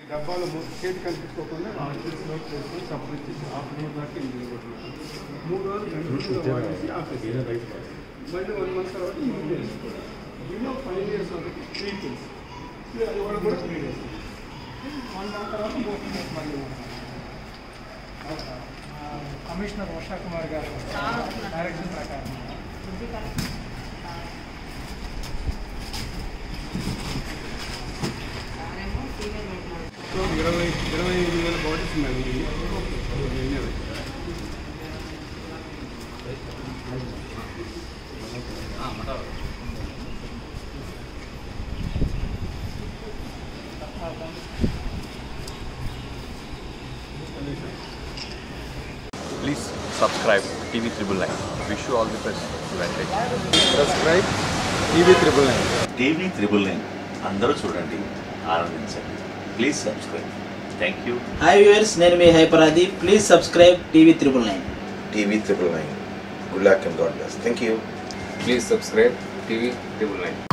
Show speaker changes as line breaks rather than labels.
డబ్బాలో మూడు చేతి కనిపించుకోకుండా ఆఫీస్ లోకి చేసుకొని సపరేట్ చేసి హాఫ్ అన్ అవర్ దాకా ఇంజిన్ కొట్టినాను మూడు రోజులు కంటిన్యూగా వాడేసి ఆఫీస్ మళ్ళీ వన్ మంత్ తర్వాత ఇంజిన్ వేసుకోవాలి దీనిలో ఫైవ్ ఇయర్స్ ఒకటి త్రీ కిల్స్ అది కూడా కూడా త్రీ డేస్ వన్ మంత్ తర్వాత పోతుంది మళ్ళీ
కమిషనర్ వర్షా కుమార్ గారు డైరెక్షన్ ప్రకారం
సో ఇరవై ఇరవై ఐదు వేల బాడీస్ ఉన్నాయి
Please subscribe TV Triple Nine. Wish you all the best. Advantage.
Subscribe TV triple nine
TV triple nine అందరూ చూడండి ఆనందించండి please subscribe thank you
hi viewers నేను మీ హైపరాది please subscribe TV triple nine
TV triple nine. Good luck and God bless. Thank you.
Please subscribe TV triple nine